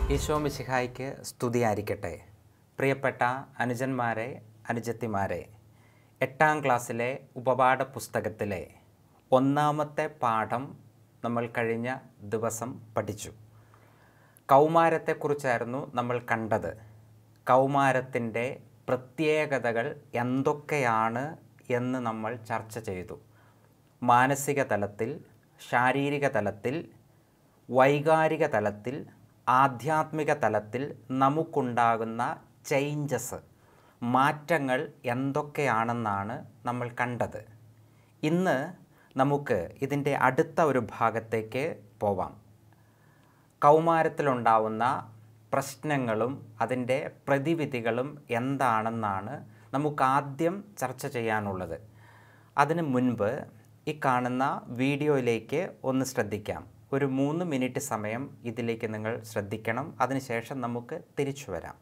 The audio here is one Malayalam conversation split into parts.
ഈശോ മിശിഹായ്ക്ക് സ്തുതിയായിരിക്കട്ടെ പ്രിയപ്പെട്ട അനുജന്മാരെ അനുജത്തിമാരെ എട്ടാം ക്ലാസ്സിലെ ഉപപാഠ പുസ്തകത്തിലെ ഒന്നാമത്തെ പാഠം നമ്മൾ കഴിഞ്ഞ ദിവസം പഠിച്ചു കൗമാരത്തെക്കുറിച്ചായിരുന്നു നമ്മൾ കണ്ടത് കൗമാരത്തിൻ്റെ പ്രത്യേകതകൾ എന്തൊക്കെയാണ് എന്ന് നമ്മൾ ചർച്ച ചെയ്തു മാനസിക തലത്തിൽ ശാരീരിക തലത്തിൽ വൈകാരിക തലത്തിൽ ആധ്യാത്മിക തലത്തിൽ നമുക്കുണ്ടാകുന്ന ചേഞ്ചസ് മാറ്റങ്ങൾ എന്തൊക്കെയാണെന്നാണ് നമ്മൾ കണ്ടത് ഇന്ന് നമുക്ക് ഇതിൻ്റെ അടുത്ത ഒരു ഭാഗത്തേക്ക് പോവാം കൗമാരത്തിലുണ്ടാവുന്ന പ്രശ്നങ്ങളും അതിൻ്റെ പ്രതിവിധികളും എന്താണെന്നാണ് നമുക്ക് ആദ്യം ചർച്ച ചെയ്യാനുള്ളത് അതിനു മുൻപ് ഈ കാണുന്ന വീഡിയോയിലേക്ക് ഒന്ന് ശ്രദ്ധിക്കാം ഒരു മൂന്ന് മിനിറ്റ് സമയം ഇതിലേക്ക് നിങ്ങൾ ശ്രദ്ധിക്കണം അതിനുശേഷം നമുക്ക് തിരിച്ചു വരാം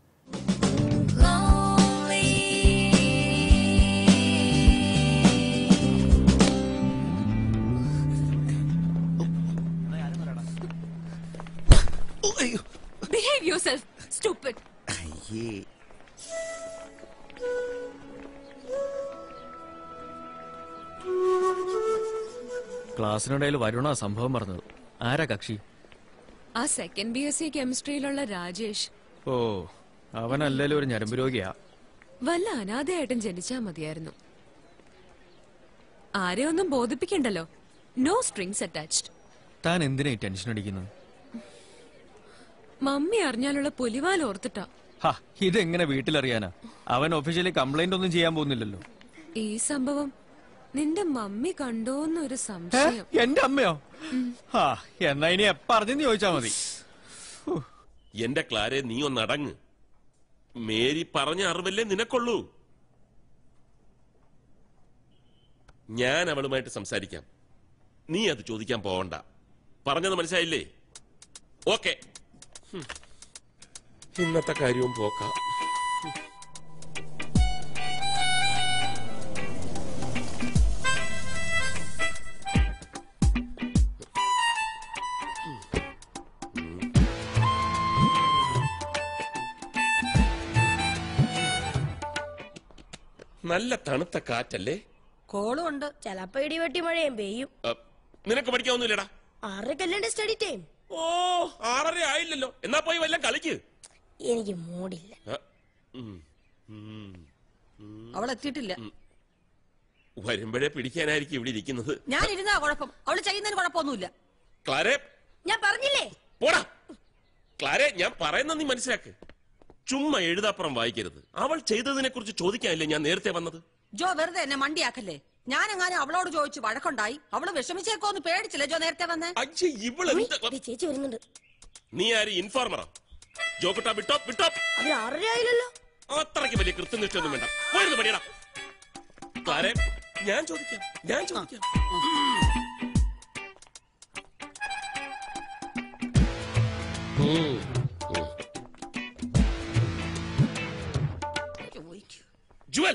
Behave yourself, stupid. അയ്യേ ക്ലാസ്സിനിടയിൽ വരുണ സംഭവം പറഞ്ഞത് ആരാ കക്ഷി ആ സെക്കൻഡ് ബി എസ് സി കെമിസ്ട്രിയിലുള്ള രാജേഷ് ഓ അവനല്ലേലും ഒരു ഞരമ്പ് രോഗിയാ വല്ല അനാഥയായിട്ടും ജനിച്ചാ മതിയായിരുന്നു ആരെയൊന്നും ബോധിപ്പിക്കണ്ടല്ലോ നോ സ്ട്രിങ്സ് അറ്റാച്ച്ഡ് താൻ എന്തിനാ ഈ ടെൻഷൻ അടിക്കുന്നത് മമ്മി അറിഞ്ഞാലുള്ള പുലിവാൽ ഓർത്തിട്ടാ ഹാ ഇതെങ്ങനെ വീട്ടിലറിയാനാ അവൻ ഒഫീഷ്യലി കംപ്ലൈന്റ് ഒന്നും ചെയ്യാൻ പോകുന്നില്ലല്ലോ ഈ സംഭവം നിന്റെ മമ്മി കണ്ടോന്നൊരു ഏ? സംശയം എന്റെ അമ്മയോ ഹാ എന്നാ ഇനി എപ്പ അറിഞ്ഞെന്ന് ചോദിച്ചാ മതി എന്റെ ക്ലാരെ നീ ഒന്നടങ്ങ് മേരി പറഞ്ഞ അറിവല്ലേ നിനക്കുള്ളൂ ഞാൻ അവളുമായിട്ട് സംസാരിക്കാം നീ അത് ചോദിക്കാൻ പോവണ്ട പറഞ്ഞത് മനസ്സിലായില്ലേ ഓക്കെ ഇന്നത്തെ കാര്യവും പോക്കാം നല്ല തണുത്ത കാറ്റല്ലേ കോളും ഉണ്ട് ചിലപ്പോ ഇടിവെട്ടി മഴയും പെയ്യും അ, നിനക്ക് പഠിക്കാവുന്നില്ലടാ ആറരക്കല്ലേ സ്റ്റഡി ടൈം ഓ ആറര ആയില്ലല്ലോ എന്നാ പോയി വല്ലതും കളിക്ക് എനിക്ക് മൂടില്ല അ, ഉം, ഉം. അവൾ എത്തിയിട്ടില്ല വരുമ്പോഴേ പിടിക്കാനായിരിക്കും ഇവിടെ ഇരിക്കുന്നത് ഞാൻ ഇരുന്നാ കുഴപ്പം അവള് ചെയ്യുന്നതിന് കുഴപ്പമൊന്നുമില്ല ക്ലാരെ ഞാൻ പറഞ്ഞില്ലേ പോടാ ക്ലാരെ ഞാൻ പറയുന്ന നീ മനസ്സിലാക്ക് ചുമ്മാ എഴുതാപ്പുറം വായിക്കരുത് അവൾ ചെയ്തതിനെ കുറിച്ച് ചോദിക്കാനല്ലേ ഞാൻ നേരത്തെ വന്നത് ജോ വെറുതെ എന്നെ മണ്ടിയാക്കല്ലേ ഞാൻ എങ്ങാനും അവളോട് ചോദിച്ചു വഴക്കുണ്ടായി അവള് വിഷമിച്ചേക്കോന്ന് പേടിച്ചില്ലേ ജോ നേരത്തെ വന്നേ അച്ഛേ ഇവള് ഉയ്, എന്ത്- ദേ ചേച്ചി വരുന്നുണ്ട് നീ ആര് ഇൻഫോർമറാ ജോക്കുട്ടാ വിട്ടോ വിട്ടോ അവര് ആറര ആയില്ലല്ലോ അത്രയ്ക്ക് വലിയ കൃത്യനിഷ്ഠൊന്നും വേണ്ട പോയിരുന്നു പണിയടാ ക്ലാരെ ഞാൻ ചോദിക്കാം ഞാൻ ചോദിക്കാം ഉം. ഉം. ജുവൽ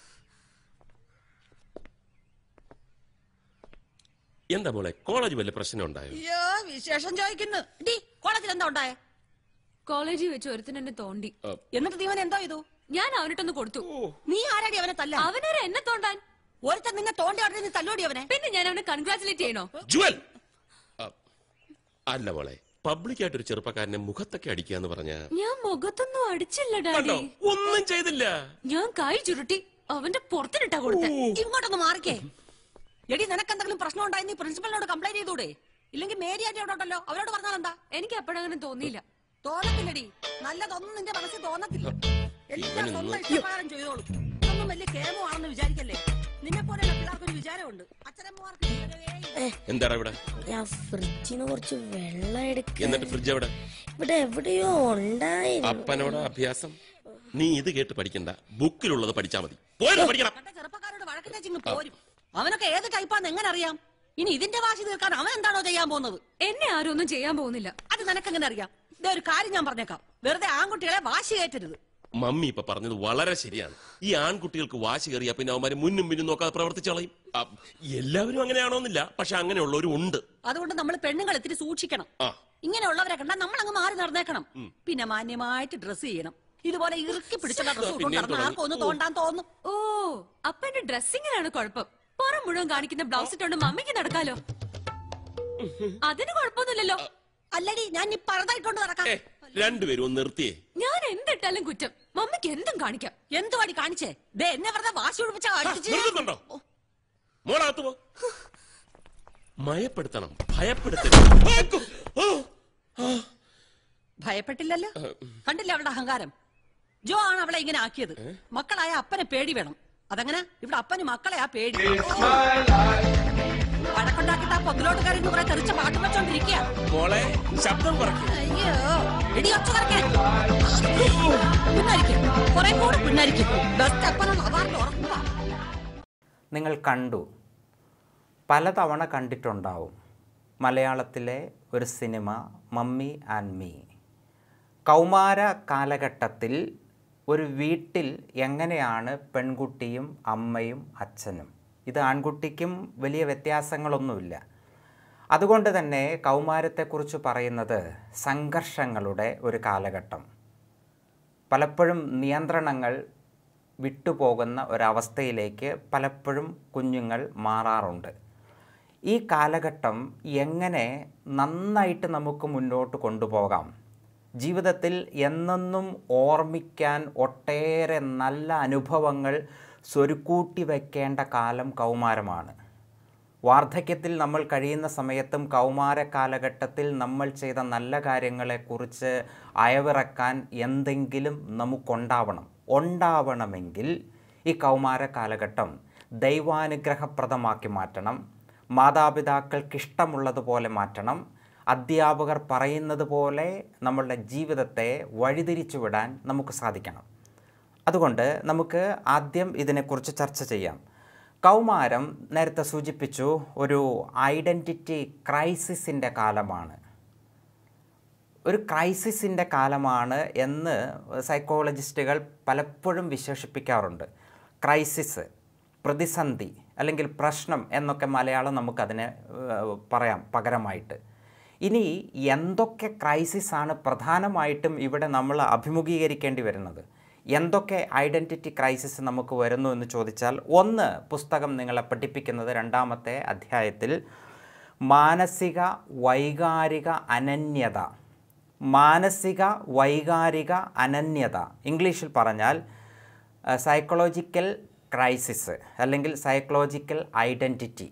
എന്താ മോളെ കോളേജ് വല്ല പ്രശ്നം ഉണ്ടായോ അയ്യോ വിശേഷം ചോദിക്കുന്നു ഡി കോളേജിൽ എന്താ ഉണ്ടായേ കോളേജിൽ വെച്ച് ഒരുത്തൻ എന്നെ തോണ്ടി എന്നിട്ട് നീവൻ എന്തോ ചെയ്തു ഞാൻ അവനിട്ടൊന്ന് കൊടുത്തു നീ ആരാടി അവനെ തല്ല അവനൊരു എന്നെ തോണ്ടാൻ ഒരുത്തൻ നിന്നെ തോണ്ടി അവിടെ നീ തല്ലോടി അവനെ പിന്നെ ഞാൻ അവനെ കൺഗ്രാചുലേറ്റ് ചെയ്യണോ ജുവൽ അ, അല്ല മോളെ പബ്ലിക്കായിട്ട് ഒരു ചെറുപ്പക്കാരനെ മുഖത്തൊക്കെ അടിക്കാന്ന് പറഞ്ഞ ഞാൻ മുഖത്തൊന്നും അടിച്ചില്ല ഡാഡി കണ്ടോ ഒന്നും ചെയ്തില്ല ഞാൻ കൈ ചുരുട്ടി അവന്റെ പുറത്തിനിട്ടാ കൊടുത്ത ഇങ്ങോട്ടൊന്ന് മാറിക്കേ എടി നിനക്ക് എന്തെങ്കിലും പ്രശ്നം ഉണ്ടായി നീ പ്രിൻസിപ്പലിനോട് കംപ്ലൈന്റ് ചെയ്തൂടെ ഇല്ലെങ്കിൽ മേരി ആന്റി അവിടെ ഉണ്ടല്ലോ അവരോട് പറഞ്ഞാൽ എന്താ എനിക്ക് അപ്പോഴങ്ങനെ തോന്നിയില്ല തോന്നത്തില്ലടി നല്ലതൊന്നും നിന്റെ മനസ്സിൽ തോന്നത്തില്ല എല്ലാം ഇവനൊന്ന് സ്വന്തം ഇഷ്ടപ്രകാരം ചെയ്തോളൂ ഇതൊന്നും വലിയ കേമോ ആണെന്ന് വിചാരിക്കല്ലേ നിന്നെ പോലെയുള്ള പിള്ളേർക്കൊരു വിചാരമുണ്ട് അച്ഛനമ്മമാർക്ക് വിചാരമേ ഇല്ല. എന്താടാ ഇവിടെ ഞാൻ ഫ്രിഡ്ജിന് കുറച്ച് വെള്ളം എടുക്ക എന്നിട്ട് ഫ്രിഡ്ജ് എവിടെ ഇവിടെ എവിടെയോ ഉണ്ടായിരുന്നു അപ്പനോട് അഭ്യാസം നീ ഇത് കേട്ട് പഠിക്കണ്ട ബുക്കിലുള്ളത് പഠിച്ചാ മതി പോയിരുന്നു പഠിക്കണം കണ്ട ചെറുപ്പക്കാരോട് വഴക്കിന്റെ ചിങ്ങ് പോരും അവനൊക്കെ ഏത് ടൈപ്പാന്ന് എങ്ങനെ അറിയാം ഇനി ഇതിന്റെ വാശി തീർക്കാൻ അവൻ എന്താണോ ചെയ്യാൻ പോകുന്നത് എന്നെ ആരും ഒന്നും ചെയ്യാൻ പോകുന്നില്ല അത് നിനക്കെങ്ങനെ അറിയാം ഇതേ ഒരു കാര്യം ഞാൻ പറഞ്ഞേക്കാം വെറുതെ ആൺകുട്ടികളെ വാശി കയറ്റരുത് മമ്മി ഇപ്പൊ പറഞ്ഞത് വളരെ ശരിയാണ് ഈ ആൺകുട്ടികൾക്ക് വാശി കയറിയ പിന്നെ അവന്മാര് മുന്നും പിന്നും നോക്കാതെ പ്രവർത്തിച്ചു കളയും ആ, എല്ലാവരും അങ്ങനെയാണോന്നില്ല പക്ഷെ അങ്ങനെയുള്ളവരും ഉണ്ട് അതുകൊണ്ട് നമ്മൾ പെണ്ണുങ്ങൾ ഇത്തിരി സൂക്ഷിക്കണം ആ ഇങ്ങനെയുള്ളവരെ കണ്ടാൽ നമ്മൾ അങ്ങ് മാറി നടന്നേക്കണം പിന്നെ മാന്യമായിട്ട് ഡ്രസ് ചെയ്യണം ഇതുപോലെ ഇറുക്കി പിടിച്ചുള്ള ഡ്രസ് പിന്നെ കൊണ്ട് നടന്നാൽ ആർക്കും ഒന്ന് തോണ്ടാൻ തോന്നും ഓ അപ്പന്റെ ഡ്രസ്സിങ്ങിനാണ് കുഴപ്പം പുറം മുഴുവൻ കാണിക്കുന്ന ബ്ലൗസ് ഇട്ടോണ്ട് മമ്മിക്ക് നടക്കാലോ അതിന് കുഴപ്പമൊന്നുമില്ലല്ലോ അല്ലടി ഞാൻ ഈ പഴുതായിട്ടുണ്ട് നടക്കാം ഏ രണ്ടുപേരും ഒന്ന് നിർത്തിയേ ഞാൻ എന്തിട്ടാലും കുറ്റം മമ്മിക്ക് എന്തും കാണിക്കാം എന്തുവാടി കാണിച്ചേ ദേ എന്നെ വെറുതെ വാശി ഒഴിപ്പിച്ച കാണിച്ച് നിർത്തുന്നുണ്ടോ മോളകത്ത് പോ മയപ്പെടുത്തണം ഭയപ്പെടുത്തണം ഓ, ഓ. ഭയപ്പെട്ടില്ലല്ലോ കണ്ടില്ല അവളുടെ അഹങ്കാരം ജോ ആണ് അവളെ ഇങ്ങനെ ആക്കിയത് മക്കളായ അപ്പനെ പേടി വേണം അതങ്ങനെ ഇവിടെ അപ്പന് മക്കളെ ആ പേടി വഴക്കുണ്ടാക്കിട്ട് ആ പൊത്തിലോട്ട് കയറി കുറെ തെറിച്ച പാട്ട് വെച്ചോണ്ടിരിക്കുക മോളെ ശബ്ദം കുറയ്ക്കും അയ്യോ ഇടി ഒച്ച കുറയ്ക്കാൻ പിന്നായിരിക്കും കുറെ കൂടെ പിന്നായിരിക്കും ബെസ്റ്റ് അപ്പനെന്ന് അവാർഡ് ഉറപ്പാ നിങ്ങൾ കണ്ടു പലതവണ കണ്ടിട്ടുണ്ടാവും മലയാളത്തിലെ ഒരു സിനിമ മമ്മി ആൻഡ് മീ കൗമാര കാലഘട്ടത്തിൽ ഒരു വീട്ടിൽ എങ്ങനെയാണ് പെൺകുട്ടിയും അമ്മയും അച്ഛനും ഇത് ആൺകുട്ടിക്കും വലിയ വ്യത്യാസങ്ങളൊന്നുമില്ല അതുകൊണ്ട് തന്നെ കൗമാരത്തെക്കുറിച്ച് പറയുന്നത് സംഘർഷങ്ങളുടെ ഒരു കാലഘട്ടം പലപ്പോഴും നിയന്ത്രണങ്ങൾ വിട്ടുപോകുന്ന ഒരവസ്ഥയിലേക്ക് പലപ്പോഴും കുഞ്ഞുങ്ങൾ മാറാറുണ്ട് ഈ കാലഘട്ടം എങ്ങനെ നന്നായിട്ട് നമുക്ക് മുന്നോട്ട് കൊണ്ടുപോകാം ജീവിതത്തിൽ എന്നെന്നും ഓർമ്മിക്കാൻ ഒട്ടേറെ നല്ല അനുഭവങ്ങൾ സ്വരുക്കൂട്ടി വയ്ക്കേണ്ട കാലം കൗമാരമാണ് വാർദ്ധക്യത്തിൽ നമ്മൾ കഴിയുന്ന സമയത്തും കൗമാര കാലഘട്ടത്തിൽ നമ്മൾ ചെയ്ത നല്ല കാര്യങ്ങളെക്കുറിച്ച് അയവിറക്കാൻ എന്തെങ്കിലും നമുക്കുണ്ടാവണം ഉണ്ടാവണമെങ്കിൽ ഈ കൗമാര കാലഘട്ടം ദൈവാനുഗ്രഹപ്രദമാക്കി മാറ്റണം മാതാപിതാക്കൾക്ക് ഇഷ്ടമുള്ളതുപോലെ മാറ്റണം അധ്യാപകർ പറയുന്നത് പോലെ നമ്മളുടെ ജീവിതത്തെ വഴിതിരിച്ചു വിടാൻ നമുക്ക് സാധിക്കണം അതുകൊണ്ട് നമുക്ക് ആദ്യം ഇതിനെക്കുറിച്ച് ചർച്ച ചെയ്യാം കൗമാരം നേരത്തെ സൂചിപ്പിച്ചു ഒരു ഐഡൻറ്റിറ്റി ക്രൈസിസിൻ്റെ കാലമാണ് ഒരു ക്രൈസിസിൻ്റെ കാലമാണ് എന്ന് സൈക്കോളജിസ്റ്റുകൾ പലപ്പോഴും വിശേഷിപ്പിക്കാറുണ്ട് ക്രൈസിസ് പ്രതിസന്ധി അല്ലെങ്കിൽ പ്രശ്നം എന്നൊക്കെ മലയാളം നമുക്കതിനെ ഏഹ്, പറയാം പകരമായിട്ട് ഇനി എന്തൊക്കെ ക്രൈസിസ് ആണ് പ്രധാനമായിട്ടും ഇവിടെ നമ്മൾ അഭിമുഖീകരിക്കേണ്ടി വരുന്നത് എന്തൊക്കെ ഐഡൻറ്റിറ്റി ക്രൈസിസ് നമുക്ക് വരുന്നു എന്ന് ചോദിച്ചാൽ ഒന്ന് പുസ്തകം നിങ്ങളെ പഠിപ്പിക്കുന്നത് രണ്ടാമത്തെ അധ്യായത്തിൽ മാനസിക വൈകാരിക അനന്യത മാനസിക വൈകാരിക അനന്യത ഇംഗ്ലീഷിൽ പറഞ്ഞാൽ സൈക്കോളജിക്കൽ ക്രൈസിസ് അല്ലെങ്കിൽ സൈക്കോളജിക്കൽ ഐഡൻറ്റിറ്റി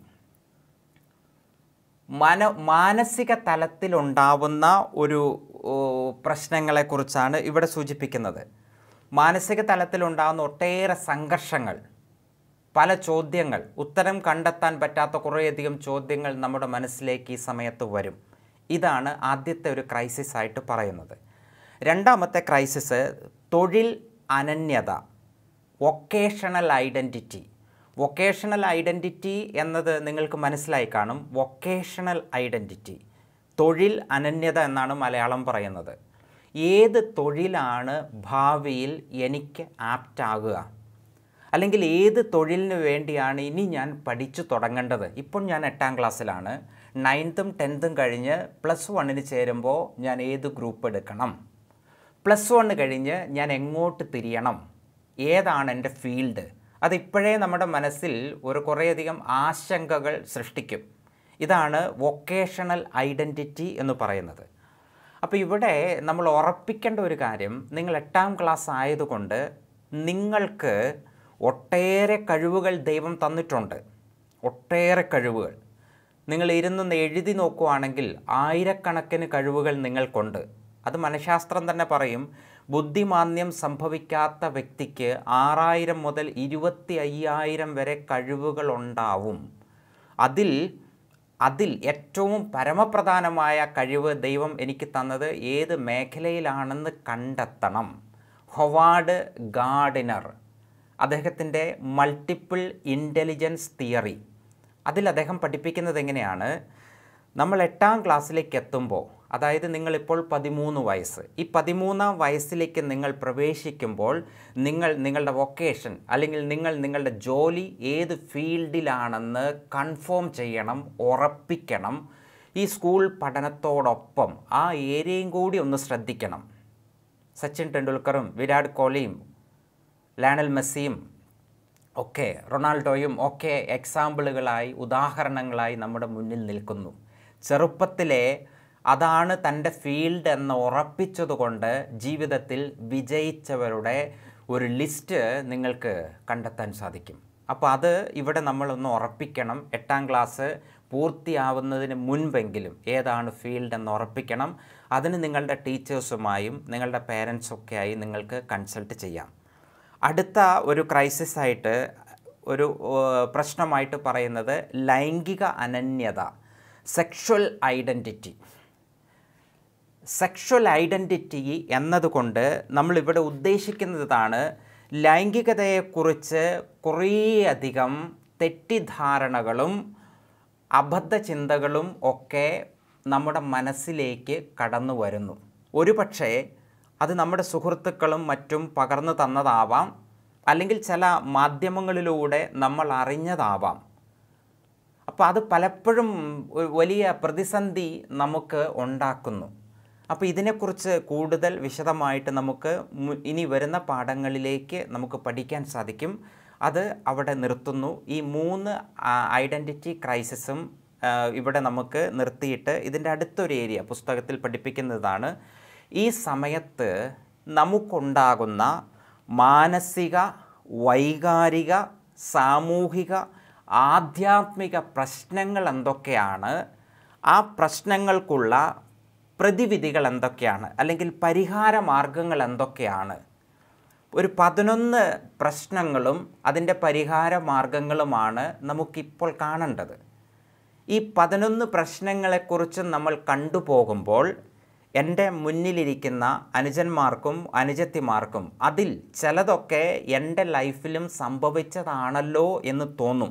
മന മാനസിക തലത്തിലുണ്ടാവുന്ന ഒരു ഓ, പ്രശ്നങ്ങളെക്കുറിച്ചാണ് ഇവിടെ സൂചിപ്പിക്കുന്നത് മാനസിക തലത്തിലുണ്ടാകുന്ന ഒട്ടേറെ സംഘർഷങ്ങൾ പല ചോദ്യങ്ങൾ ഉത്തരം കണ്ടെത്താൻ പറ്റാത്ത കുറേയധികം ചോദ്യങ്ങൾ നമ്മുടെ മനസ്സിലേക്ക് ഈ സമയത്ത് വരും ഇതാണ് ആദ്യത്തെ ഒരു ക്രൈസിസ് ആയിട്ട് പറയുന്നത് രണ്ടാമത്തെ ക്രൈസിസ് തൊഴിൽ അനന്യത വൊക്കേഷണൽ ഐഡൻറ്റിറ്റി വൊക്കേഷണൽ ഐഡൻറ്റിറ്റി എന്നത് നിങ്ങൾക്ക് മനസ്സിലായി കാണും വൊക്കേഷണൽ ഐഡൻറ്റിറ്റി തൊഴിൽ അനന്യത എന്നാണ് മലയാളം പറയുന്നത് ഏത് തൊഴിലാണ് ഭാവിയിൽ എനിക്ക് ആപ്റ്റാകുക അല്ലെങ്കിൽ ഏത് തൊഴിലിന് വേണ്ടിയാണ് ഇനി ഞാൻ പഠിച്ചു തുടങ്ങേണ്ടത് ഇപ്പോൾ ഞാൻ എട്ടാം ക്ലാസ്സിലാണ് നയൻത്തും ടെൻത്തും കഴിഞ്ഞ് പ്ലസ് വണ്ണിന് ചേരുമ്പോൾ ഞാൻ ഏത് ഗ്രൂപ്പ് എടുക്കണം പ്ലസ് വണ്ണ് കഴിഞ്ഞ് ഞാൻ എങ്ങോട്ട് തിരിയണം ഏതാണ് എൻ്റെ ഫീൽഡ് അതിപ്പോഴേ നമ്മുടെ മനസ്സിൽ ഒരു കുറേയധികം ആശങ്കകൾ സൃഷ്ടിക്കും ഇതാണ് വൊക്കേഷണൽ ഐഡൻറ്റിറ്റി എന്ന് പറയുന്നത് അപ്പോൾ ഇവിടെ നമ്മൾ ഉറപ്പിക്കേണ്ട ഒരു കാര്യം നിങ്ങൾ എട്ടാം ക്ലാസ് ആയതുകൊണ്ട് നിങ്ങൾക്ക് ഒട്ടേറെ കഴിവുകൾ ദൈവം തന്നിട്ടുണ്ട് ഒട്ടേറെ കഴിവുകൾ നിങ്ങൾ ഇരുന്നൊന്ന് എഴുതി നോക്കുവാണെങ്കിൽ ആയിരക്കണക്കിന് കഴിവുകൾ നിങ്ങൾക്കുണ്ട് അത് മനഃശാസ്ത്രം തന്നെ പറയും ബുദ്ധിമാന്യം സംഭവിക്കാത്ത വ്യക്തിക്ക് ആറായിരം മുതൽ ഇരുപത്തി അയ്യായിരം വരെ കഴിവുകൾ ഉണ്ടാവും അതിൽ അതിൽ ഏറ്റവും പരമപ്രധാനമായ കഴിവ് ദൈവം എനിക്ക് തന്നത് ഏത് മേഖലയിലാണെന്ന് കണ്ടെത്തണം ഹൊവാർഡ് ഗാർഡിനർ അദ്ദേഹത്തിൻ്റെ മൾട്ടിപ്പിൾ ഇൻ്റലിജൻസ് തിയറി അതിൽ അദ്ദേഹം പഠിപ്പിക്കുന്നത് എങ്ങനെയാണ് നമ്മൾ എട്ടാം ക്ലാസ്സിലേക്ക് എത്തുമ്പോൾ അതായത് നിങ്ങളിപ്പോൾ പതിമൂന്ന് വയസ്സ് ഈ പതിമൂന്നാം വയസ്സിലേക്ക് നിങ്ങൾ പ്രവേശിക്കുമ്പോൾ നിങ്ങൾ നിങ്ങളുടെ വൊക്കേഷൻ അല്ലെങ്കിൽ നിങ്ങൾ നിങ്ങളുടെ ജോലി ഏത് ഫീൽഡിലാണെന്ന് കൺഫേം ചെയ്യണം ഉറപ്പിക്കണം ഈ സ്കൂൾ പഠനത്തോടൊപ്പം ആ ഏരിയയും കൂടി ഒന്ന് ശ്രദ്ധിക്കണം സച്ചിൻ ടെണ്ടുൽക്കറും വിരാട് കോഹ്ലിയും ലയണൽ മെസ്സിയും ഒക്കെ റൊണാൾഡോയും ഒക്കെ എക്സാമ്പിളുകളായി ഉദാഹരണങ്ങളായി നമ്മുടെ മുന്നിൽ നിൽക്കുന്നു ചെറുപ്പത്തിലെ അതാണ് തൻ്റെ ഫീൽഡ് എന്ന് ഉറപ്പിച്ചതുകൊണ്ട് ജീവിതത്തിൽ വിജയിച്ചവരുടെ ഒരു ലിസ്റ്റ് നിങ്ങൾക്ക് കണ്ടെത്താൻ സാധിക്കും അപ്പോൾ അത് ഇവിടെ നമ്മളൊന്ന് ഉറപ്പിക്കണം എട്ടാം ക്ലാസ് പൂർത്തിയാവുന്നതിന് മുൻപെങ്കിലും ഏതാണ് ഫീൽഡ് എന്ന് ഉറപ്പിക്കണം അതിന് നിങ്ങളുടെ ടീച്ചേഴ്സുമായും നിങ്ങളുടെ പേരൻസൊക്കെ ആയി നിങ്ങൾക്ക് കൺസൾട്ട് ചെയ്യാം അടുത്ത ഒരു ക്രൈസിസ് ആയിട്ട് ഒരു ഏഹ്, പ്രശ്നമായിട്ട് പറയുന്നത് ലൈംഗിക അനന്യത സെക്ഷൽ ഐഡൻറ്റിറ്റി സെക്ഷൽ ഐഡൻറ്റിറ്റി എന്നതുകൊണ്ട് നമ്മളിവിടെ ഉദ്ദേശിക്കുന്നതാണ് ലൈംഗികതയെക്കുറിച്ച് കുറേയധികം തെറ്റിദ്ധാരണകളും അബദ്ധചിന്തകളും ഒക്കെ നമ്മുടെ മനസ്സിലേക്ക് കടന്നു വരുന്നു ഒരുപക്ഷേ അത് നമ്മുടെ സുഹൃത്തുക്കളും മറ്റും പകർന്നു തന്നതാവാം അല്ലെങ്കിൽ ചില മാധ്യമങ്ങളിലൂടെ നമ്മൾ അറിഞ്ഞതാവാം അപ്പോൾ അത് പലപ്പോഴും ഒരു വലിയ പ്രതിസന്ധി നമുക്ക് ഉണ്ടാക്കുന്നു അപ്പോൾ ഇതിനെക്കുറിച്ച് കൂടുതൽ വിശദമായിട്ട് നമുക്ക് മു- ഇനി വരുന്ന പാഠങ്ങളിലേക്ക് നമുക്ക് പഠിക്കാൻ സാധിക്കും അത് അവിടെ നിർത്തുന്നു ഈ മൂന്ന് ഐഡൻറ്റിറ്റി ക്രൈസിസും ആ, ഇവിടെ നമുക്ക് നിർത്തിയിട്ട് ഇതിൻ്റെ അടുത്തൊരു ഏരിയ പുസ്തകത്തിൽ പഠിപ്പിക്കുന്നതാണ് ഈ സമയത്ത് നമുക്കുണ്ടാകുന്ന മാനസിക വൈകാരിക സാമൂഹിക ആധ്യാത്മിക പ്രശ്നങ്ങൾ എന്തൊക്കെയാണ് ആ പ്രശ്നങ്ങൾക്കുള്ള പ്രതിവിധികൾ എന്തൊക്കെയാണ് അല്ലെങ്കിൽ പരിഹാര മാർഗങ്ങൾ എന്തൊക്കെയാണ് ഒരു പതിനൊന്ന് പ്രശ്നങ്ങളും അതിൻ്റെ പരിഹാര മാർഗങ്ങളുമാണ് നമുക്കിപ്പോൾ കാണേണ്ടത് ഈ പതിനൊന്ന് പ്രശ്നങ്ങളെക്കുറിച്ച് നമ്മൾ കണ്ടുപോകുമ്പോൾ എൻ്റെ മുന്നിലിരിക്കുന്ന അനുജന്മാർക്കും അനുജത്തിമാർക്കും അതിൽ ചിലതൊക്കെ എൻ്റെ ലൈഫിലും സംഭവിച്ചതാണല്ലോ എന്ന് തോന്നും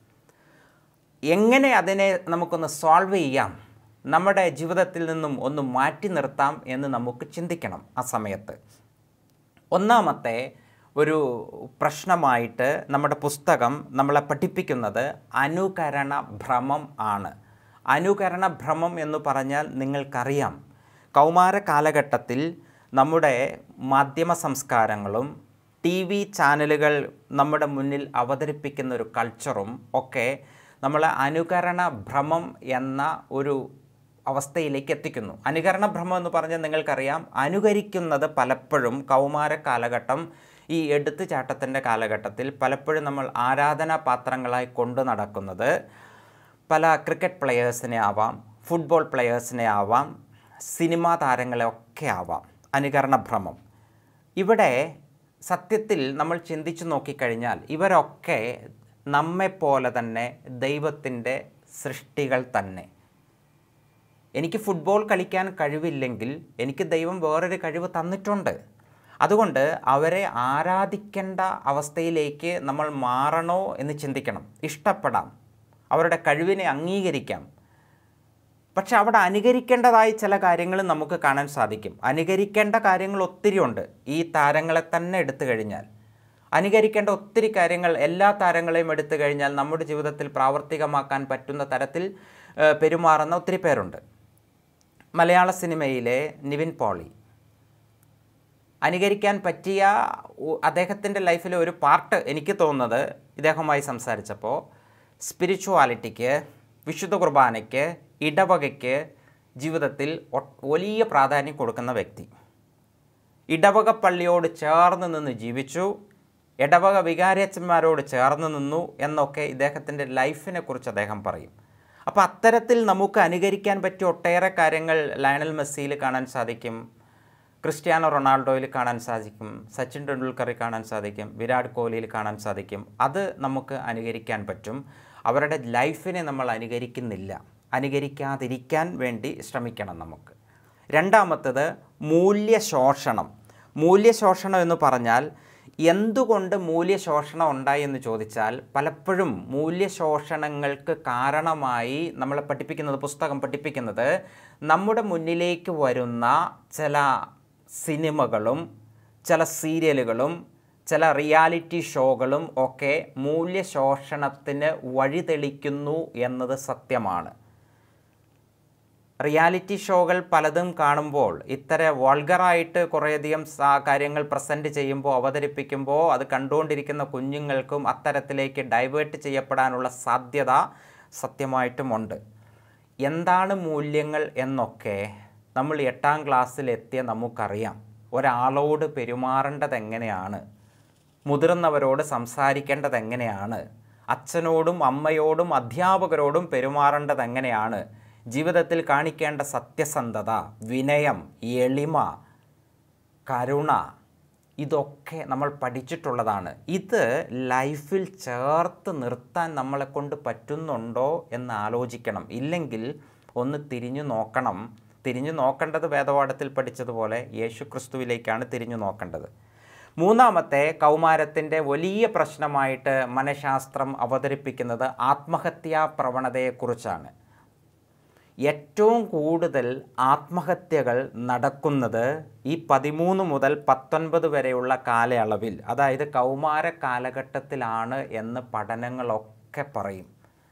എങ്ങനെ അതിനെ നമുക്കൊന്ന് സോൾവ് ചെയ്യാം നമ്മുടെ ജീവിതത്തിൽ നിന്നും ഒന്ന് മാറ്റി നിർത്താം എന്ന് നമുക്ക് ചിന്തിക്കണം ആ സമയത്ത് ഒന്നാമത്തെ ഒരു പ്രശ്നമായിട്ട് നമ്മുടെ പുസ്തകം നമ്മളെ പഠിപ്പിക്കുന്നത് അനുകരണ ഭ്രമം ആണ് അനുകരണ ഭ്രമം എന്ന് പറഞ്ഞാൽ നിങ്ങൾക്കറിയാം കൗമാര കാലഘട്ടത്തിൽ നമ്മുടെ മാധ്യമ സംസ്കാരങ്ങളും ടി വി ചാനലുകൾ നമ്മുടെ മുന്നിൽ അവതരിപ്പിക്കുന്ന ഒരു കൾച്ചറും ഒക്കെ നമ്മളെ അനുകരണ ഭ്രമം എന്ന ഒരു അവസ്ഥയിലേക്ക് എത്തിക്കുന്നു അനുകരണ ഭ്രമം എന്ന് പറഞ്ഞാൽ നിങ്ങൾക്കറിയാം അനുകരിക്കുന്നത് പലപ്പോഴും കൗമാര കാലഘട്ടം ഈ എടുത്തുചാട്ടത്തിൻ്റെ കാലഘട്ടത്തിൽ പലപ്പോഴും നമ്മൾ ആരാധനാ പാത്രങ്ങളായി കൊണ്ടു നടക്കുന്നത് പല ക്രിക്കറ്റ് പ്ലെയേഴ്സിനെ ആവാം ഫുട്ബോൾ പ്ലെയേഴ്സിനെ ആവാം സിനിമാ താരങ്ങളെ ഒക്കെ ആവാം അനുകരണ ഭ്രമം ഇവിടെ സത്യത്തിൽ നമ്മൾ ചിന്തിച്ചു നോക്കിക്കഴിഞ്ഞാൽ ഇവരൊക്കെ നമ്മെപ്പോലെ തന്നെ ദൈവത്തിൻ്റെ സൃഷ്ടികൾ തന്നെ എനിക്ക് ഫുട്ബോൾ കളിക്കാൻ കഴിവില്ലെങ്കിൽ എനിക്ക് ദൈവം വേറൊരു കഴിവ് തന്നിട്ടുണ്ട് അതുകൊണ്ട് അവരെ ആരാധിക്കേണ്ട അവസ്ഥയിലേക്ക് നമ്മൾ മാറണോ എന്ന് ചിന്തിക്കണം ഇഷ്ടപ്പെടാം അവരുടെ കഴിവിനെ അംഗീകരിക്കാം പക്ഷെ അവിടെ അനുകരിക്കേണ്ടതായ ചില കാര്യങ്ങൾ നമുക്ക് കാണാൻ സാധിക്കും അനുകരിക്കേണ്ട കാര്യങ്ങൾ ഒത്തിരി ഉണ്ട് ഈ താരങ്ങളെ തന്നെ എടുത്തു കഴിഞ്ഞാൽ അനുകരിക്കേണ്ട ഒത്തിരി കാര്യങ്ങൾ എല്ലാ താരങ്ങളെയും എടുത്തു കഴിഞ്ഞാൽ നമ്മുടെ ജീവിതത്തിൽ പ്രാവർത്തികമാക്കാൻ പറ്റുന്ന തരത്തിൽ ഏഹ്, പെരുമാറുന്ന ഒത്തിരി പേരുണ്ട് മലയാള സിനിമയിലെ നിവിൻ പോളി അനുകരിക്കാൻ പറ്റിയ ഉ- അദ്ദേഹത്തിൻ്റെ ലൈഫിലെ ഒരു പാർട്ട് എനിക്ക് തോന്നുന്നത് ഇദ്ദേഹവുമായി സംസാരിച്ചപ്പോൾ സ്പിരിച്വാലിറ്റിക്ക് വിശുദ്ധ കുർബാനയ്ക്ക് ഇടവകയ്ക്ക് ജീവിതത്തിൽ ഒ- വലിയ പ്രാധാന്യം കൊടുക്കുന്ന വ്യക്തി ഇടവക പള്ളിയോട് ചേർന്ന് നിന്ന് ജീവിച്ചു ഇടവക വികാരിയച്ചന്മാരോട് ചേർന്ന് നിന്നു എന്നൊക്കെ ഇദ്ദേഹത്തിൻ്റെ ലൈഫിനെ കുറിച്ച് അദ്ദേഹം പറയും അപ്പോൾ അത്തരത്തിൽ നമുക്ക് അനുകരിക്കാൻ പറ്റിയ ഒട്ടേറെ കാര്യങ്ങൾ ലയണൽ മെസ്സിയിൽ കാണാൻ സാധിക്കും ക്രിസ്ത്യാനോ റൊണാൾഡോയിൽ കാണാൻ സാധിക്കും സച്ചിൻ ടെണ്ടുൽക്കറിൽ കാണാൻ സാധിക്കും വിരാട് കോഹ്ലിയിൽ കാണാൻ സാധിക്കും അത് നമുക്ക് അനുകരിക്കാൻ പറ്റും അവരുടെ ലൈഫിനെ നമ്മൾ അനുകരിക്കുന്നില്ല അനുകരിക്കാതിരിക്കാൻ വേണ്ടി ശ്രമിക്കണം നമുക്ക് രണ്ടാമത്തത് മൂല്യശോഷണം മൂല്യശോഷണം എന്ന് പറഞ്ഞാൽ എന്തുകൊണ്ട് മൂല്യശോഷണം ഉണ്ടായി എന്ന് ചോദിച്ചാൽ പലപ്പോഴും മൂല്യശോഷണങ്ങൾക്ക് കാരണമായി നമ്മളെ പഠിപ്പിക്കുന്നത് പുസ്തകം പഠിപ്പിക്കുന്നത് നമ്മുടെ മുന്നിലേക്ക് വരുന്ന ചില സിനിമകളും ചില സീരിയലുകളും ചില റിയാലിറ്റി ഷോകളും ഒക്കെ മൂല്യശോഷണത്തിന് വഴിതെളിക്കുന്നു എന്നത് സത്യമാണ് റിയാലിറ്റി ഷോകൾ പലതും കാണുമ്പോൾ ഇത്തരം വൾഗറായിട്ട് കുറേയധികം സാ- കാര്യങ്ങൾ പ്രസൻറ്റ് ചെയ്യുമ്പോൾ അവതരിപ്പിക്കുമ്പോൾ അത് കണ്ടുകൊണ്ടിരിക്കുന്ന കുഞ്ഞുങ്ങൾക്കും അത്തരത്തിലേക്ക് ഡൈവേർട്ട് ചെയ്യപ്പെടാനുള്ള സാധ്യത സത്യമായിട്ടുമുണ്ട് എന്താണ് മൂല്യങ്ങൾ എന്നൊക്കെ നമ്മൾ എട്ടാം ക്ലാസ്സിലെത്തിയ നമുക്കറിയാം ഒരാളോട് പെരുമാറേണ്ടത് എങ്ങനെയാണ് മുതിർന്നവരോട് സംസാരിക്കേണ്ടത് എങ്ങനെയാണ് അച്ഛനോടും അമ്മയോടും അധ്യാപകരോടും പെരുമാറേണ്ടത് എങ്ങനെയാണ് ജീവിതത്തിൽ കാണിക്കേണ്ട സത്യസന്ധത വിനയം എളിമ കരുണ ഇതൊക്കെ നമ്മൾ പഠിച്ചിട്ടുള്ളതാണ് ഇത് ലൈഫിൽ ചേർത്ത് നിർത്താൻ നമ്മളെ കൊണ്ട് പറ്റുന്നുണ്ടോ എന്ന് ആലോചിക്കണം ഇല്ലെങ്കിൽ ഒന്ന് തിരിഞ്ഞു നോക്കണം തിരിഞ്ഞു നോക്കേണ്ടത് വേദപാഠത്തിൽ പഠിച്ചതുപോലെ യേശു ക്രിസ്തുവിലേക്കാണ് തിരിഞ്ഞു നോക്കേണ്ടത് മൂന്നാമത്തെ കൗമാരത്തിൻ്റെ വലിയ പ്രശ്നമായിട്ട് മനഃശാസ്ത്രം അവതരിപ്പിക്കുന്നത് ആത്മഹത്യാ പ്രവണതയെക്കുറിച്ചാണ് ഏറ്റവും കൂടുതൽ ആത്മഹത്യകൾ നടക്കുന്നത് ഈ പതിമൂന്ന് മുതൽ പത്തൊൻപത് വരെയുള്ള കാലയളവിൽ അതായത് കൗമാര കാലഘട്ടത്തിലാണ് എന്ന് പഠനങ്ങളൊക്കെ പറയും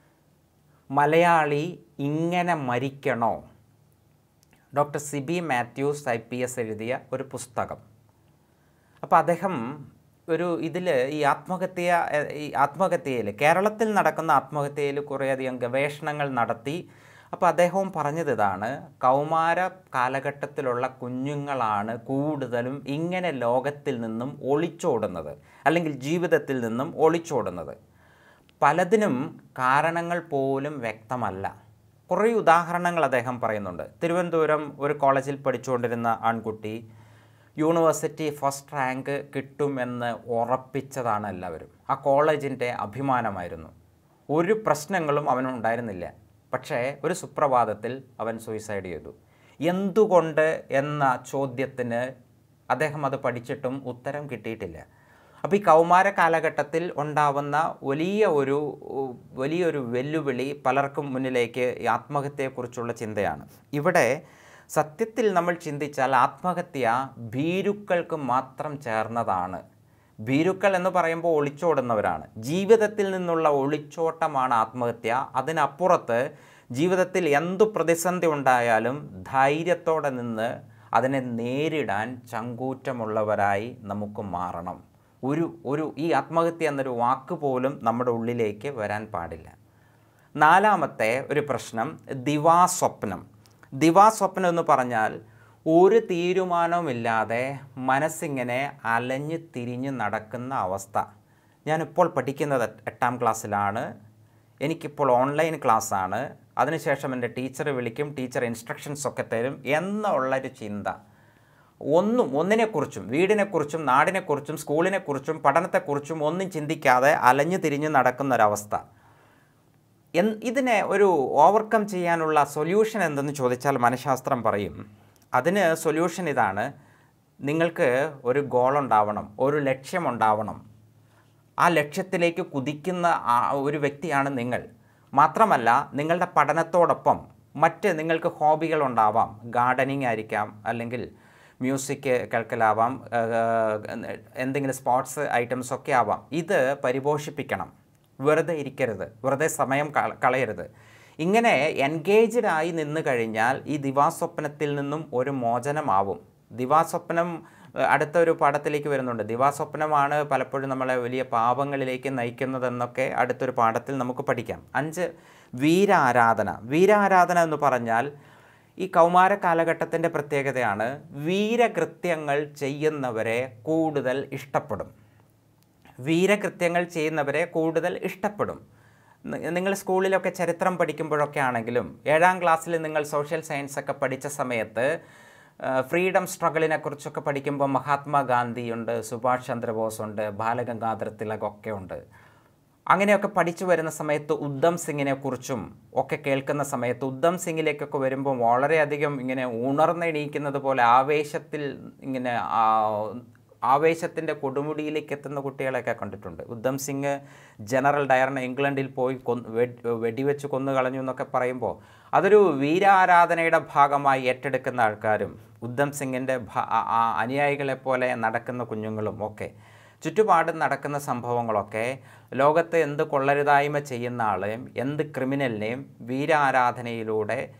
മലയാളി ഇങ്ങനെ മരിക്കണോ doctor Sibi Mathews I P S എഴുതിയ ഒരു പുസ്തകം അപ്പോൾ അദ്ദേഹം ഒരു ഇതിൽ ഈ ആത്മഹത്യ എ- ഈ ആത്മഹത്യയിൽ കേരളത്തിൽ നടക്കുന്ന ആത്മഹത്യയിൽ കുറേയധികം ഗവേഷണങ്ങൾ നടത്തി അപ്പോൾ അദ്ദേഹവും പറഞ്ഞത് ഇതാണ് കൗമാര കാലഘട്ടത്തിലുള്ള കുഞ്ഞുങ്ങളാണ് കൂടുതലും ഇങ്ങനെ ലോകത്തിൽ നിന്നും ഒളിച്ചോടുന്നത് അല്ലെങ്കിൽ ജീവിതത്തിൽ നിന്നും ഒളിച്ചോടുന്നത് പലതിനും കാരണങ്ങൾ പോലും വ്യക്തമല്ല കുറേ ഉദാഹരണങ്ങൾ അദ്ദേഹം പറയുന്നുണ്ട് തിരുവനന്തപുരം ഒരു കോളേജിൽ പഠിച്ചുകൊണ്ടിരുന്ന ആൺകുട്ടി യൂണിവേഴ്സിറ്റി ഫസ്റ്റ് റാങ്ക് കിട്ടുമെന്ന് ഉറപ്പിച്ചതാണ് എല്ലാവരും ആ കോളേജിൻ്റെ അഭിമാനമായിരുന്നു ഒരു പ്രശ്നങ്ങളും അവനുണ്ടായിരുന്നില്ല പക്ഷേ ഒരു സുപ്രഭാതത്തിൽ അവൻ സൂയിസൈഡ് ചെയ്തു എന്തുകൊണ്ട് എന്ന ചോദ്യത്തിന് അദ്ദേഹം അത് പഠിച്ചിട്ടും ഉത്തരം കിട്ടിയിട്ടില്ല അപ്പോൾ ഈ കൗമാര കാലഘട്ടത്തിൽ ഉണ്ടാവുന്ന വലിയ ഒരു ഉ, വലിയൊരു വെല്ലുവിളി പലർക്കും മുന്നിലേക്ക് ഈ ആത്മഹത്യയെക്കുറിച്ചുള്ള ചിന്തയാണ് ഇവിടെ സത്യത്തിൽ നമ്മൾ ചിന്തിച്ചാൽ ആത്മഹത്യ ഭീരുക്കൾക്ക് മാത്രം ചേർന്നതാണ് ഭീരുക്കൾ എന്ന് പറയുമ്പോൾ ഒളിച്ചോടുന്നവരാണ് ജീവിതത്തിൽ നിന്നുള്ള ഒളിച്ചോട്ടമാണ് ആത്മഹത്യ അതിനപ്പുറത്ത് ജീവിതത്തിൽ എന്തു പ്രതിസന്ധി ഉണ്ടായാലും ധൈര്യത്തോടെ നിന്ന് അതിനെ നേരിടാൻ ചങ്കൂറ്റമുള്ളവരായി നമുക്ക് മാറണം ഒരു ഒരു ഈ ആത്മഹത്യ എന്നൊരു വാക്ക് പോലും നമ്മുടെ ഉള്ളിലേക്ക് വരാൻ പാടില്ല നാലാമത്തെ ഒരു പ്രശ്നം ദിവാസ്വപ്നം ദിവാസ്വപ്നം എന്ന് പറഞ്ഞാൽ ഒരു തീരുമാനവുമില്ലാതെ മനസ്സിങ്ങനെ അലഞ്ഞ് തിരിഞ്ഞ് നടക്കുന്ന അവസ്ഥ ഞാനിപ്പോൾ പഠിക്കുന്നത് എട്ടാം ക്ലാസ്സിലാണ് എനിക്കിപ്പോൾ ഓൺലൈൻ ക്ലാസ്സാണ് അതിനുശേഷം എൻ്റെ ടീച്ചർ വിളിക്കും ടീച്ചർ ഇൻസ്ട്രക്ഷൻസ് ഒക്കെ തരും എന്നുള്ളൊരു ചിന്ത ഒന്നും ഒന്നിനെക്കുറിച്ചും വീടിനെക്കുറിച്ചും നാടിനെക്കുറിച്ചും സ്കൂളിനെക്കുറിച്ചും പഠനത്തെക്കുറിച്ചും ഒന്നും ചിന്തിക്കാതെ അലഞ്ഞു തിരിഞ്ഞ് നടക്കുന്ന ഒരവസ്ഥ എൻ ഇതിനെ ഒരു ഓവർകം ചെയ്യാനുള്ള സൊല്യൂഷൻ എന്തെന്ന് ചോദിച്ചാൽ മനഃശാസ്ത്രം പറയും അതിന് സൊല്യൂഷൻ ഇതാണ് നിങ്ങൾക്ക് ഒരു ഗോൾ ഉണ്ടാവണം ഒരു ലക്ഷ്യമുണ്ടാവണം ആ ലക്ഷ്യത്തിലേക്ക് കുതിക്കുന്ന ആ ഒരു വ്യക്തിയാണ് നിങ്ങൾ മാത്രമല്ല നിങ്ങളുടെ പഠനത്തോടൊപ്പം മറ്റ് നിങ്ങൾക്ക് ഹോബികൾ ഉണ്ടാവാം ഗാർഡനിങ് ആയിരിക്കാം അല്ലെങ്കിൽ മ്യൂസിക് കേൾക്കലാവാം ഏഹ്, എന്തെങ്കിലും സ്പോർട്സ് ഐറ്റംസ് ഒക്കെ ആവാം ഇത് പരിപോഷിപ്പിക്കണം വെറുതെ ഇരിക്കരുത് വെറുതെ സമയം കള- കളയരുത് ഇങ്ങനെ എൻഗേജ്ഡ് ആയി നിന്ന് കഴിഞ്ഞാൽ ഈ ദിവാസ്വപ്നത്തിൽ നിന്നും ഒരു മോചനമാവും ദിവാസ്വപ്നം ഏഹ്, അടുത്ത ഒരു പാഠത്തിലേക്ക് വരുന്നുണ്ട് ദിവാസ്വപ്നമാണ് പലപ്പോഴും നമ്മളെ വലിയ പാപങ്ങളിലേക്ക് നയിക്കുന്നതെന്നൊക്കെ അടുത്തൊരു പാഠത്തിൽ നമുക്ക് പഠിക്കാം അഞ്ച് വീരാരാധന വീരാരാധന എന്ന് പറഞ്ഞാൽ ഈ കൗമാര കാലഘട്ടത്തിൻ്റെ പ്രത്യേകതയാണ് വീരകൃത്യങ്ങൾ ചെയ്യുന്നവരെ കൂടുതൽ ഇഷ്ടപ്പെടും വീരകൃത്യങ്ങൾ ചെയ്യുന്നവരെ കൂടുതൽ ഇഷ്ടപ്പെടും നി- നിങ്ങൾ സ്കൂളിലൊക്കെ ചരിത്രം പഠിക്കുമ്പോഴൊക്കെ ആണെങ്കിലും ഏഴാം ക്ലാസ്സിൽ നിങ്ങൾ സോഷ്യൽ സയൻസ് ഒക്കെ പഠിച്ച സമയത്ത് ഫ്രീഡം സ്ട്രഗിളിനെ കുറിച്ചൊക്കെ പഠിക്കുമ്പോൾ മഹാത്മാഗാന്ധിയുണ്ട് സുഭാഷ് ചന്ദ്രബോസ് ഉണ്ട് ബാലഗംഗാധര തിലകൊക്കെ ഉണ്ട് അങ്ങനെയൊക്കെ പഠിച്ചു വരുന്ന സമയത്ത് ഉദ്ധം സിംഗിനെ കുറിച്ചും ഒക്കെ കേൾക്കുന്ന സമയത്ത് ഉദ്ധം സിംഗിലേക്കൊക്കെ വരുമ്പോൾ വളരെയധികം ഇങ്ങനെ ഉണർന്നെണീക്കുന്നത് പോലെ ആവേശത്തിൽ ഇങ്ങനെ ആ, ആവേശത്തിൻ്റെ കൊടുമുടിയിലേക്ക് എത്തുന്ന കുട്ടികളെയൊക്കെ കണ്ടിട്ടുണ്ട് ഉദ്ധം സിംഗ് ജനറൽ ഡയറിന് ഇംഗ്ലണ്ടിൽ പോയി കൊന്ന് വെ- വെടിവെച്ച് കൊന്നു കളഞ്ഞു എന്നൊക്കെ പറയുമ്പോൾ അതൊരു വീരാരാധനയുടെ ഭാഗമായി ഏറ്റെടുക്കുന്ന ആൾക്കാരും ഉദ്ധം സിംഗിൻ്റെ ഭ- ആ- ആ അനുയായികളെ പോലെ നടക്കുന്ന കുഞ്ഞുങ്ങളും ഒക്കെ ചുറ്റുപാടും നടക്കുന്ന സംഭവങ്ങളൊക്കെ ലോകത്ത് എന്ത് കൊള്ളരുതായ്മ ചെയ്യുന്ന ആളെയും എന്ത് ക്രിമിനലിനെയും വീരാരാധനയിലൂടെ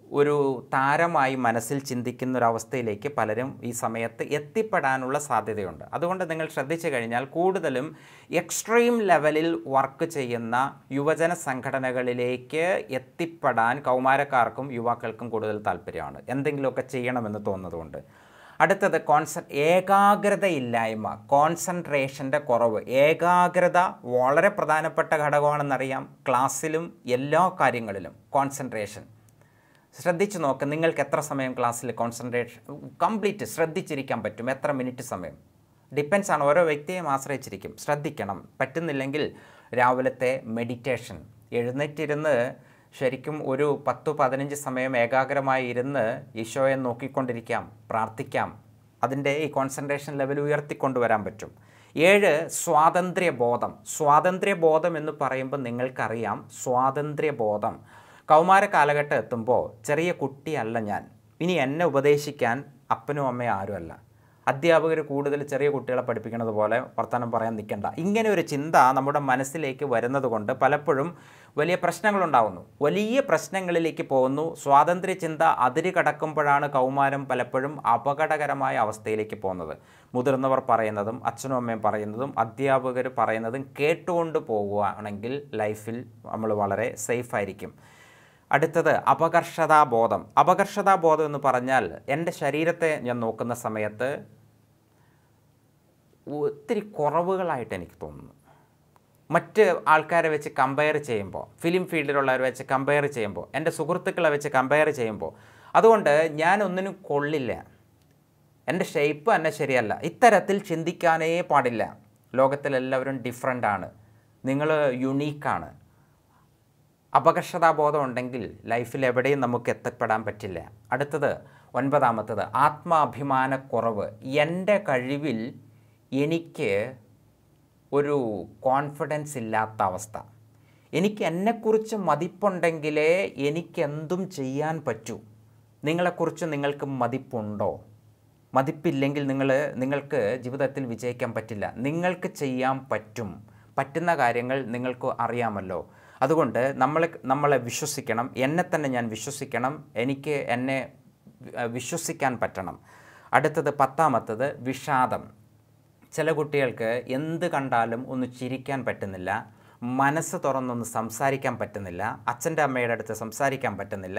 ഒരു താരമായി മനസ്സിൽ ചിന്തിക്കുന്ന ഒരു അവസ്ഥയിലേക്ക് പലരും ഈ സമയത്ത് എത്തിപ്പെടാനുള്ള സാധ്യതയുണ്ട് അതുകൊണ്ട് നിങ്ങൾ ശ്രദ്ധിച്ചു കഴിഞ്ഞാൽ കൂടുതലും എക്സ്ട്രീം ലെവലിൽ വർക്ക് ചെയ്യുന്ന യുവജന സംഘടനകളിലേക്ക് എത്തിപ്പെടാൻ കൗമാരക്കാർക്കും യുവാക്കൾക്കും കൂടുതൽ താല്പര്യമാണ് എന്തെങ്കിലുമൊക്കെ ചെയ്യണമെന്ന് തോന്നുന്നതുകൊണ്ട് അടുത്തത് കോൺസ ഏകാഗ്രതയില്ലായ്മ കോൺസെൻട്രേഷൻ്റെ കുറവ് ഏകാഗ്രത വളരെ പ്രധാനപ്പെട്ട ഘടകമാണെന്നറിയാം ക്ലാസ്സിലും എല്ലാ കാര്യങ്ങളിലും കോൺസെൻട്രേഷൻ ശ്രദ്ധിച്ചു നോക്ക് നിങ്ങൾക്ക് എത്ര സമയം ക്ലാസ്സിൽ കോൺസെൻട്രേഷൻ കംപ്ലീറ്റ് ശ്രദ്ധിച്ചിരിക്കാൻ പറ്റും എത്ര മിനിറ്റ് സമയം ഡിപ്പെൻസ് ആണ് ഓരോ വ്യക്തിയെയും ആശ്രയിച്ചിരിക്കും ശ്രദ്ധിക്കണം പറ്റുന്നില്ലെങ്കിൽ രാവിലത്തെ മെഡിറ്റേഷൻ എഴുന്നേറ്റിരുന്ന് ശരിക്കും ഒരു പത്ത് പതിനഞ്ച് സമയം ഏകാഗ്രമായി ഇരുന്ന് ഈശോയെ നോക്കിക്കൊണ്ടിരിക്കാം പ്രാർത്ഥിക്കാം അതിൻ്റെ ഈ കോൺസെൻട്രേഷൻ ലെവൽ ഉയർത്തിക്കൊണ്ടുവരാൻ പറ്റും ഏഴ് സ്വാതന്ത്ര്യബോധം സ്വാതന്ത്ര്യബോധം എന്ന് പറയുമ്പോൾ നിങ്ങൾക്കറിയാം സ്വാതന്ത്ര്യബോധം കൗമാര കാലഘട്ടം എത്തുമ്പോൾ ചെറിയ കുട്ടിയല്ല ഞാൻ ഇനി എന്നെ ഉപദേശിക്കാൻ അപ്പനും അമ്മയും ആരുമല്ല അധ്യാപകർ കൂടുതൽ ചെറിയ കുട്ടികളെ പഠിപ്പിക്കുന്നത് പോലെ വർത്തമാനം പറയാൻ നിൽക്കണ്ട ഇങ്ങനെ ഒരു ചിന്ത നമ്മുടെ മനസ്സിലേക്ക് വരുന്നത് കൊണ്ട് പലപ്പോഴും വലിയ പ്രശ്നങ്ങളുണ്ടാകുന്നു വലിയ പ്രശ്നങ്ങളിലേക്ക് പോകുന്നു സ്വാതന്ത്ര്യ ചിന്ത അതിര് കടക്കുമ്പോഴാണ് കൗമാരം പലപ്പോഴും അപകടകരമായ അവസ്ഥയിലേക്ക് പോകുന്നത് മുതിർന്നവർ പറയുന്നതും അച്ഛനും അമ്മയും പറയുന്നതും അധ്യാപകർ പറയുന്നതും കേട്ടുകൊണ്ട് പോകുകയാണെങ്കിൽ ലൈഫിൽ നമ്മൾ വളരെ സേഫായിരിക്കും അടുത്തത് അപകർഷതാബോധം അപകർഷതാബോധം എന്ന് പറഞ്ഞാൽ എൻ്റെ ശരീരത്തെ ഞാൻ നോക്കുന്ന സമയത്ത് ഒത്തിരി കുറവുകളായിട്ട് എനിക്ക് തോന്നുന്നു മറ്റ് ആൾക്കാരെ വെച്ച് കമ്പയർ ചെയ്യുമ്പോൾ ഫിലിം ഫീൽഡിലുള്ളവരെ വെച്ച് കമ്പയർ ചെയ്യുമ്പോൾ എൻ്റെ സുഹൃത്തുക്കളെ വെച്ച് കമ്പയർ ചെയ്യുമ്പോൾ അതുകൊണ്ട് ഞാൻ ഒന്നിനും കൊള്ളില്ല എൻ്റെ ഷേപ്പ് തന്നെ ശരിയല്ല ഇത്തരത്തിൽ ചിന്തിക്കാനേ പാടില്ല ലോകത്തിലെല്ലാവരും ഡിഫറെൻ്റ് ആണ് നിങ്ങൾ യുണീക്കാണ് അപകർഷതാബോധം ഉണ്ടെങ്കിൽ ലൈഫിൽ എവിടെയും നമുക്ക് എത്തപ്പെടാൻ പറ്റില്ല അടുത്തത് ഒൻപതാമത്തത് ആത്മാഭിമാനക്കുറവ് എൻ്റെ കഴിവിൽ എനിക്ക് ഒരു കോൺഫിഡൻസ് ഇല്ലാത്ത അവസ്ഥ എനിക്ക് എന്നെക്കുറിച്ച് മതിപ്പുണ്ടെങ്കിലേ എനിക്കെന്തും ചെയ്യാൻ പറ്റൂ നിങ്ങളെക്കുറിച്ച് നിങ്ങൾക്ക് മതിപ്പുണ്ടോ മതിപ്പില്ലെങ്കിൽ നിങ്ങൾ നിങ്ങൾക്ക് ജീവിതത്തിൽ വിജയിക്കാൻ പറ്റില്ല നിങ്ങൾക്ക് ചെയ്യാൻ പറ്റും പറ്റുന്ന കാര്യങ്ങൾ നിങ്ങൾക്ക് അറിയാമല്ലോ അതുകൊണ്ട് നമ്മൾ നമ്മളെ വിശ്വസിക്കണം എന്നെ തന്നെ ഞാൻ വിശ്വസിക്കണം എനിക്ക് എന്നെ വി- വിശ്വസിക്കാൻ പറ്റണം അടുത്തത് പത്താമത്തത് വിഷാദം ചില കുട്ടികൾക്ക് എന്ത് കണ്ടാലും ഒന്ന് ചിരിക്കാൻ പറ്റുന്നില്ല മനസ്സ് തുറന്നൊന്ന് സംസാരിക്കാൻ പറ്റുന്നില്ല അച്ഛൻ്റെ അമ്മയുടെ അടുത്ത് സംസാരിക്കാൻ പറ്റുന്നില്ല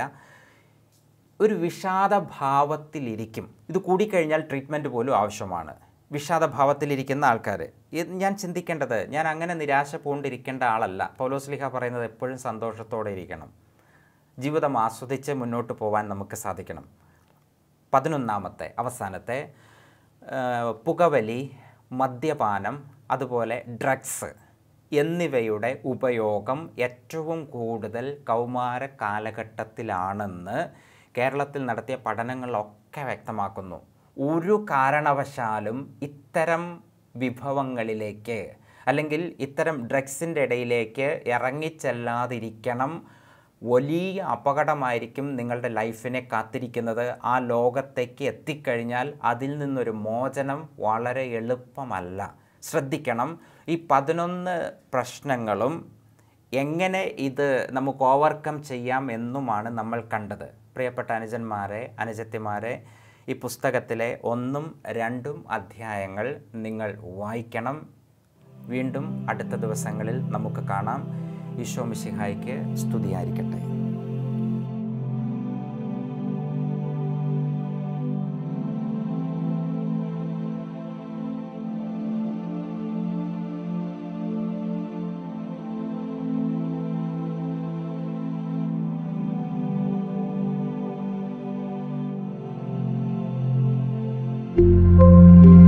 ഒരു വിഷാദഭാവത്തിലിരിക്കും ഇത് കൂടിക്കഴിഞ്ഞാൽ ട്രീറ്റ്മെൻറ്റ് പോലും ആവശ്യമാണ് വിഷാദഭാവത്തിലിരിക്കുന്ന ആൾക്കാർ ഞാൻ ചിന്തിക്കേണ്ടത് ഞാൻ അങ്ങനെ നിരാശ പൂണ്ടിരിക്കേണ്ട ആളല്ല പൗലോസ്ലിഹ പറയുന്നത് എപ്പോഴും സന്തോഷത്തോടെ ഇരിക്കണം ജീവിതം ആസ്വദിച്ച് മുന്നോട്ട് പോകാൻ നമുക്ക് സാധിക്കണം പതിനൊന്നാമത്തെ അവസാനത്തെ ആ, പുകവലി മദ്യപാനം അതുപോലെ ഡ്രഗ്സ് എന്നിവയുടെ ഉപയോഗം ഏറ്റവും കൂടുതൽ കൗമാര കാലഘട്ടത്തിലാണെന്ന് കേരളത്തിൽ നടത്തിയ പഠനങ്ങളൊക്കെ വ്യക്തമാക്കുന്നു ഒരു കാരണവശാലും ഇത്തരം വിഭവങ്ങളിലേക്ക് അല്ലെങ്കിൽ ഇത്തരം ഡ്രഗ്സിൻ്റെ ഇടയിലേക്ക് ഇറങ്ങിച്ചെല്ലാതിരിക്കണം വലിയ അപകടമായിരിക്കും നിങ്ങളുടെ ലൈഫിനെ കാത്തിരിക്കുന്നത് ആ ലോകത്തേക്ക് എത്തിക്കഴിഞ്ഞാൽ അതിൽ നിന്നൊരു മോചനം വളരെ എളുപ്പമല്ല ശ്രദ്ധിക്കണം ഈ പതിനൊന്ന് പ്രശ്നങ്ങളും എങ്ങനെ ഇത് നമുക്ക് ഓവർകം ചെയ്യാം എന്നുമാണ് നമ്മൾ കണ്ടത് പ്രിയപ്പെട്ട അനുജന്മാരെ അനുജത്തിമാരെ ഈ പുസ്തകത്തിലെ ഒന്നും രണ്ടും അധ്യായങ്ങൾ നിങ്ങൾ വായിക്കണം വീണ്ടും അടുത്ത ദിവസങ്ങളിൽ നമുക്ക് കാണാം ഈശോ മിശിഹായ്ക്ക് സ്തുതിയായിരിക്കട്ടെ thank you